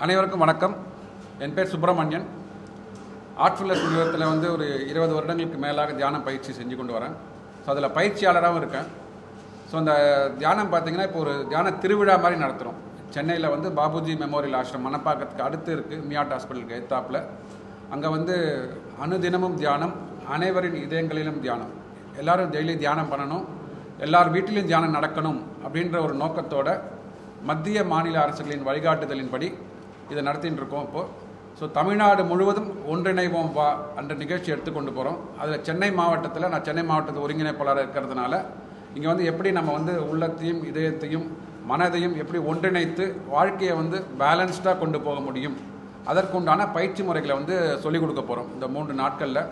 அனைவருக்கும் வணக்கம் என் பேர் சுப்பிரமணியன் ஆர்ட்ஃபுல்லஸ் நிறுவனத்தில் வந்து ஒரு இருபது வருடங்களுக்கு மேலாக தியானம் பயிற்சி செஞ்சு கொண்டு வரேன் ஸோ அதில் பயிற்சியாளராகவும் இருக்கேன் ஸோ அந்த தியானம் பார்த்தீங்கன்னா இப்போ ஒரு தியான திருவிழா மாதிரி நடத்துகிறோம் சென்னையில் வந்து பாபுஜி மெமோரியல் ஆசிரம் மணப்பாக்கத்துக்கு அடுத்து இருக்குது மியாட் ஹாஸ்பிட்டலுக்கு எத்தாப்பில் அங்கே வந்து அனுதினமும் தியானம் அனைவரின் இதயங்களிலும் தியானம் எல்லாரும் டெய்லி தியானம் பண்ணணும் எல்லார் வீட்டிலும் தியானம் நடக்கணும் அப்படின்ற ஒரு நோக்கத்தோட மத்திய மாநில அரசுகளின் வழிகாட்டுதலின்படி இதை நடத்திட்டு இருக்கோம் இப்போது ஸோ தமிழ்நாடு முழுவதும் ஒன்றிணைவோம் வா என்ற நிகழ்ச்சி எடுத்துக்கொண்டு போகிறோம் அதில் சென்னை மாவட்டத்தில் நான் சென்னை மாவட்டத்து ஒருங்கிணைப்பாளராக இருக்கிறதுனால இங்கே வந்து எப்படி நம்ம வந்து உள்ளத்தையும் இதயத்தையும் மனதையும் எப்படி ஒன்றிணைத்து வாழ்க்கையை வந்து பேலன்ஸ்டாக கொண்டு போக முடியும் அதற்குண்டான பயிற்சி முறைகளை வந்து சொல்லிக் கொடுக்க போகிறோம் இந்த மூன்று நாட்களில்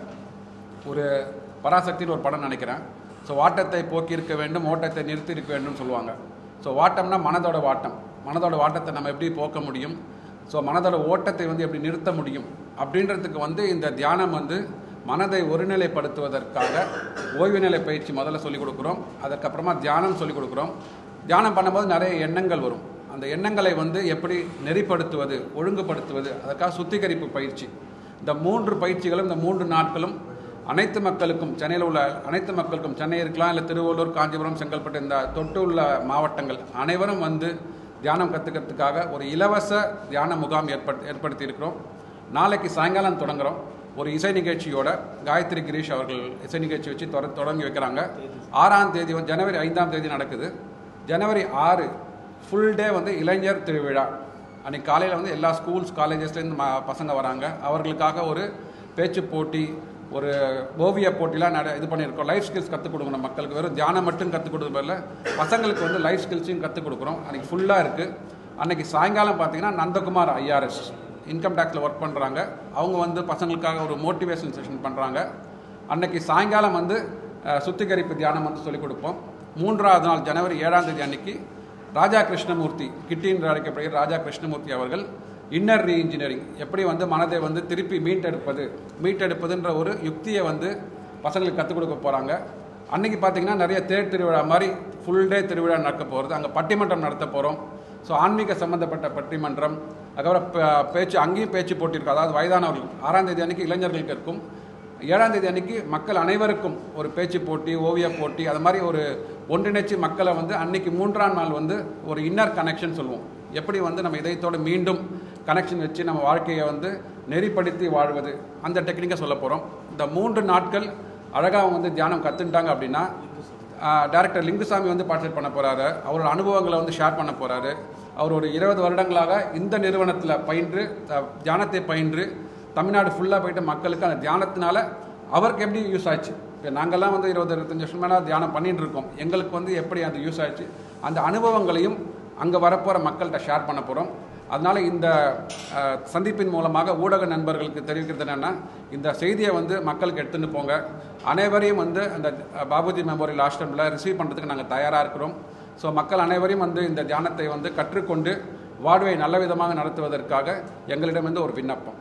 ஒரு பராசக்தின்னு ஒரு படம் நினைக்கிறேன் ஸோ வாட்டத்தை போக்கியிருக்க வேண்டும் ஓட்டத்தை நிறுத்தி இருக்க வேண்டும் சொல்லுவாங்க ஸோ வாட்டம்னா மனதோட வாட்டம் மனதோட வாட்டத்தை நம்ம எப்படி போக்க முடியும் ஸோ மனதோட ஓட்டத்தை வந்து எப்படி நிறுத்த முடியும் அப்படின்றதுக்கு வந்து இந்த தியானம் வந்து மனதை ஒருநிலைப்படுத்துவதற்காக ஓய்வு நிலை பயிற்சி முதல்ல சொல்லிக் கொடுக்குறோம் அதற்கப்புறமா தியானம் சொல்லிக் கொடுக்குறோம் தியானம் பண்ணும்போது நிறைய எண்ணங்கள் வரும் அந்த எண்ணங்களை வந்து எப்படி நெறிப்படுத்துவது ஒழுங்குபடுத்துவது அதற்காக சுத்திகரிப்பு பயிற்சி இந்த மூன்று பயிற்சிகளும் இந்த மூன்று நாட்களும் அனைத்து மக்களுக்கும் சென்னையில் உள்ள அனைத்து மக்களுக்கும் சென்னை இருக்கலாம் இல்லை திருவள்ளூர் காஞ்சிபுரம் செங்கல்பட்டு இந்த தொட்டு உள்ள மாவட்டங்கள் அனைவரும் வந்து தியானம் கற்றுக்கிறதுக்காக ஒரு இலவச தியான முகாம் ஏற்படுத்தி ஏற்படுத்தி இருக்கிறோம் நாளைக்கு சாயங்காலம் தொடங்குறோம் ஒரு இசை நிகழ்ச்சியோட காயத்ரி கிரீஷ் அவர்கள் இசை நிகழ்ச்சி வச்சு தொட தொடங்கி வைக்கிறாங்க ஆறாம் தேதி வந்து ஜனவரி ஐந்தாம் தேதி நடக்குது ஜனவரி ஆறு ஃபுல் டே வந்து இளைஞர் திருவிழா அன்றைக்கி காலையில் வந்து எல்லா ஸ்கூல்ஸ் காலேஜஸ்லேருந்து ம பசங்க வராங்க அவர்களுக்காக ஒரு பேச்சு போட்டி ஒரு ஓவிய போட்டிலாம் நட இது பண்ணியிருக்கோம் லைஃப் ஸ்கில்ஸ் கற்றுக் கொடுக்கணும் மக்களுக்கு வெறும் தியானம் மட்டும் கற்றுக் கொடுக்குறது பதில் பசங்களுக்கு வந்து லைஃப் ஸ்கில்ஸையும் கற்றுக் கொடுக்குறோம் அன்றைக்கி ஃபுல்லாக இருக்குது அன்றைக்கி சாயங்காலம் பார்த்தீங்கன்னா நந்தகுமார் ஐஆர்எஸ் இன்கம் டேக்ஸில் ஒர்க் பண்ணுறாங்க அவங்க வந்து பசங்களுக்காக ஒரு மோட்டிவேஷன் செஷன் பண்ணுறாங்க அன்னைக்கு சாயங்காலம் வந்து அஹ், சுத்திகரிப்பு தியானம் வந்து சொல்லிக் கொடுப்போம் மூன்றாவது நாள் ஜனவரி ஏழாம் தேதி அன்னைக்கு ராஜா கிருஷ்ணமூர்த்தி கிட்டி என்று அழைக்கப்படுகிற ராஜா கிருஷ்ணமூர்த்தி அவர்கள் இன்னர் ரீஇன்ஜினியரிங் எப்படி வந்து மனதை வந்து திருப்பி மீட்டெடுப்பது மீட்டெடுப்பதுன்ற ஒரு யுக்தியை வந்து பசங்களுக்கு கற்றுக் கொடுக்க போகிறாங்க அன்னைக்கு பார்த்தீங்கன்னா நிறைய தேர் திருவிழா மாதிரி ஃபுல் டே திருவிழா நடக்க போகிறது அங்கே பட்டிமன்றம் நடத்த போகிறோம் ஸோ ஆன்மீக சம்பந்தப்பட்ட பட்டிமன்றம் அதுக்கப்புறம் பே- பேச்சு அங்கேயும் பேச்சு போட்டி இருக்கும் அதாவது வயதானவர்கள் ஆறாம் தேதி அன்னைக்கு இளைஞர்களுக்கு இருக்கும் ஏழாம் தேதி அன்னைக்கு மக்கள் அனைவருக்கும் ஒரு பேச்சு போட்டி ஓவிய போட்டி அது மாதிரி ஒரு ஒன்றிணைச்சு மக்களை வந்து அன்னைக்கு மூன்றாம் நாள் வந்து ஒரு இன்னர் கனெக்ஷன் சொல்லுவோம் எப்படி வந்து நம்ம இதயத்தோட மீண்டும் கனெக்ஷன் வச்சு நம்ம வாழ்க்கையை வந்து நெறிப்படுத்தி வாழ்வது அந்த டெக்னிக்கை சொல்ல போகிறோம் இந்த மூன்று நாட்கள் அழகாக அவங்க வந்து தியானம் கற்றுட்டாங்க அப்படின்னா டேரக்டர் லிங்குசாமி வந்து பார்ட்டிசிபேட் பண்ண போகிறாரு அவரோட அனுபவங்களை வந்து ஷேர் பண்ண போகிறாரு அவர் ஒரு இருபது வருடங்களாக இந்த நிறுவனத்தில் பயின்று த- தியானத்தை பயின்று தமிழ்நாடு ஃபுல்லாக போயிட்டு மக்களுக்கு அந்த தியானத்தினால அவருக்கு எப்படி யூஸ் ஆச்சு இப்போ நாங்கள்லாம் வந்து இருபது இருபத்தஞ்சு வருஷம் மேலே தியானம் பண்ணிட்டு இருக்கோம் எங்களுக்கு வந்து எப்படி அது யூஸ் ஆச்சு அந்த அனுபவங்களையும் அங்கே வரப்போகிற மக்கள்கிட்ட ஷேர் பண்ண போகிறோம் அதனால் இந்த அஹ், சந்திப்பின் மூலமாக ஊடக நண்பர்களுக்கு தெரிவிக்கிறது என்னென்னா இந்த செய்தியை வந்து மக்களுக்கு எடுத்துன்னு போங்க அனைவரையும் வந்து அந்த அஹ், பாபுஜி மெமோரியல் ஆசிரமில் ரிசீவ் பண்ணுறதுக்கு நாங்கள் தயாராக இருக்கிறோம் ஸோ மக்கள் அனைவரையும் வந்து இந்த தியானத்தை வந்து கற்றுக்கொண்டு வாழ்வை நல்ல விதமாக நடத்துவதற்காக எங்களிடம் வந்து ஒரு விண்ணப்பம்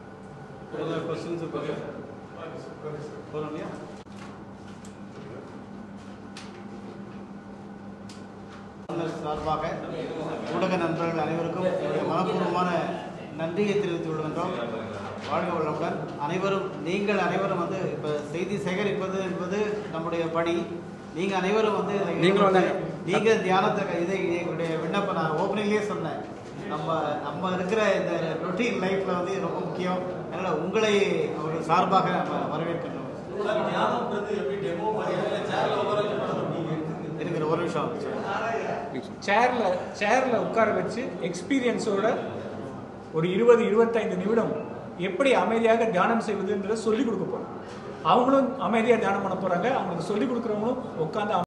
ஆளுநர் சார்பாக ஊடக நண்பர்கள் அனைவருக்கும் என்னுடைய மனப்பூர்வமான நன்றியை தெரிவித்துக் கொள்கின்றோம் வாழ்க வளமுடன் அனைவரும் நீங்கள் அனைவரும் வந்து இப்போ செய்தி சேகரிப்பது என்பது நம்முடைய பணி நீங்கள் அனைவரும் வந்து இதை நீங்களும் வந்து- நீங்கள் தியானத்தை இதை எங்களுடைய விண்ணப்பம் நான் ஓப்பனிங்லேயே சொன்னேன் நம்ம நம்ம இருக்கிற இந்த ரொட்டீன் லைஃப்பில் வந்து இது ரொம்ப முக்கியம் அதனால் உங்களை ஒரு சார்பாக நம்ம வரவேற்கின்றோம் இருக்கிற ஒரு நிமிஷம் சேர்ல சேர்ல உட்கார வச்சு எக்ஸ்பீரியன்ஸோட ஒரு இருபது இருபத்தைந்து நிமிடம் எப்படி அமைதியாக தியானம் செய்வதுன்றதை சொல்லிக் கொடுக்க போறோம் அவங்களும் அமைதியாக தியானம் பண்ண போறாங்க அவங்களுக்கு சொல்லிக் கொடுக்குறவங்களும் உட்காந்து